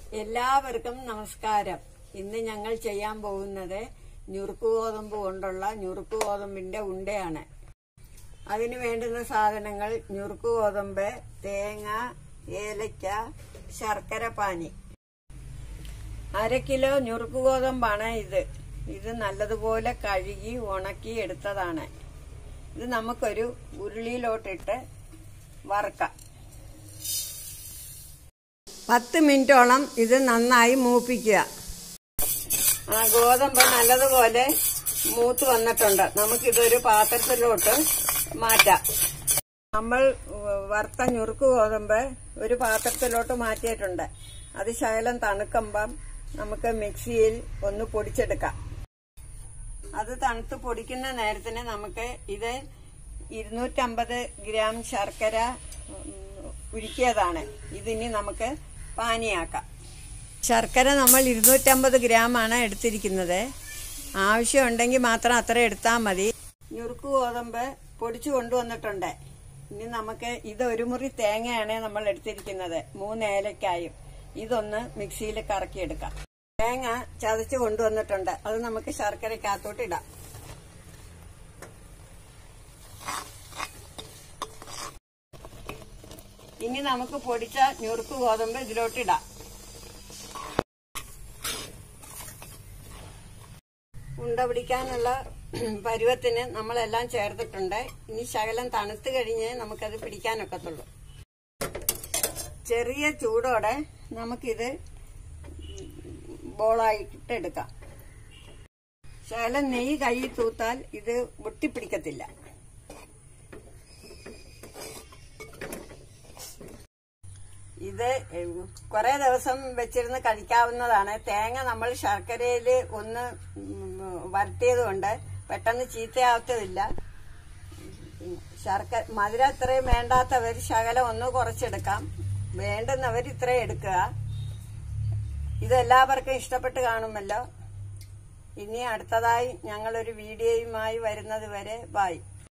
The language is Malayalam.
എല്ലാവർക്കും നമസ്കാരം ഇന്ന് ഞങ്ങൾ ചെയ്യാൻ പോകുന്നത് ഞുറുക്ക് ഗോതമ്പ് കൊണ്ടുള്ള ഞുറുക്ക് ഗോതമ്പിന്റെ ഉണ്ടയാണ് അതിന് വേണ്ടുന്ന സാധനങ്ങൾ ഞുറുക്ക് ഗോതമ്പ് തേങ്ങ ഏലക്ക ശർക്കര പാനി അര കിലോ ഞുറുക്ക് ഗോതമ്പാണ് ഇത് ഇത് നല്ലതുപോലെ കഴുകി ഉണക്കി എടുത്തതാണ് ഇത് നമുക്കൊരു ഉരുളിയിലോട്ടിട്ട് വറുക്കാം പത്ത് മിനിറ്റോളം ഇത് നന്നായി മൂപ്പിക്കുക ആ ഗോതമ്പ് നല്ലതുപോലെ മൂത്ത് വന്നിട്ടുണ്ട് നമുക്കിതൊരു പാത്രത്തിലോട്ട് മാറ്റാം നമ്മൾ വറുത്ത ഞുറുക്ക് ഗോതമ്പ് ഒരു പാത്രത്തിലോട്ട് മാറ്റിയിട്ടുണ്ട് അത് ശകലം തണുക്കുമ്പം നമുക്ക് മിക്സിയിൽ ഒന്ന് പൊടിച്ചെടുക്കാം അത് തണുത്ത് പൊടിക്കുന്ന നേരത്തിന് നമുക്ക് ഇത് ഇരുന്നൂറ്റമ്പത് ഗ്രാം ശർക്കര ഉം, ഉരുക്കിയതാണ് ഇതിനി നമുക്ക് പാനിയാക്കാം ശർക്കര നമ്മൾ ഇരുന്നൂറ്റമ്പത് ഗ്രാം ആണ് എടുത്തിരിക്കുന്നത് ആവശ്യമുണ്ടെങ്കിൽ മാത്രം അത്ര എടുത്താൽ മതി ഞുറുക്ക് ഗോതമ്പ് പൊടിച്ചു കൊണ്ടുവന്നിട്ടുണ്ട് ഇനി നമുക്ക് ഇത് ഒരു മുറി തേങ്ങയാണ് നമ്മൾ എടുത്തിരിക്കുന്നത് മൂന്ന് ഏലക്കായും ഇതൊന്ന് മിക്സിയിൽ കറക്കിയെടുക്കാം തേങ്ങ ചതച്ച് കൊണ്ടുവന്നിട്ടുണ്ട് അത് നമുക്ക് ശർക്കരക്കകത്തോട്ട് ഇടാം ഇനി നമുക്ക് പൊടിച്ച ഞുറുക്ക് ഗോതമ്പ് ഇതിലോട്ട് ഇടാം ഉണ്ട പിടിക്കാനുള്ള പരുവത്തിന് നമ്മളെല്ലാം ചേർത്തിട്ടുണ്ട് ഇനി ശകലം തണുത്ത് കഴിഞ്ഞ് നമുക്കത് പിടിക്കാനൊക്കത്തുള്ളൂ ചെറിയ ചൂടോടെ നമുക്കിത് ബോളായിട്ട് എടുക്കാം ശകലം നെയ്യ് കയ്യിൽ തൂത്താൽ ഇത് ഒട്ടിപ്പിടിക്കത്തില്ല ഇത് കുറെ ദിവസം വെച്ചിരുന്ന് കഴിക്കാവുന്നതാണ് തേങ്ങ നമ്മൾ ശർക്കരയിൽ ഒന്ന് വരട്ടിയത് കൊണ്ട് പെട്ടെന്ന് ചീത്തയാവത്തതില്ല ശർക്കര മധുരം ഇത്രയും വേണ്ടാത്തവർ ശകലം ഒന്ന് കുറച്ചെടുക്കാം വേണ്ടുന്നവർ ഇത്രയും എടുക്കുക ഇതെല്ലാവർക്കും ഇഷ്ടപ്പെട്ട് കാണുമല്ലോ ഇനി അടുത്തതായി ഞങ്ങളൊരു വീഡിയോയുമായി വരുന്നത് വരെ ബായ്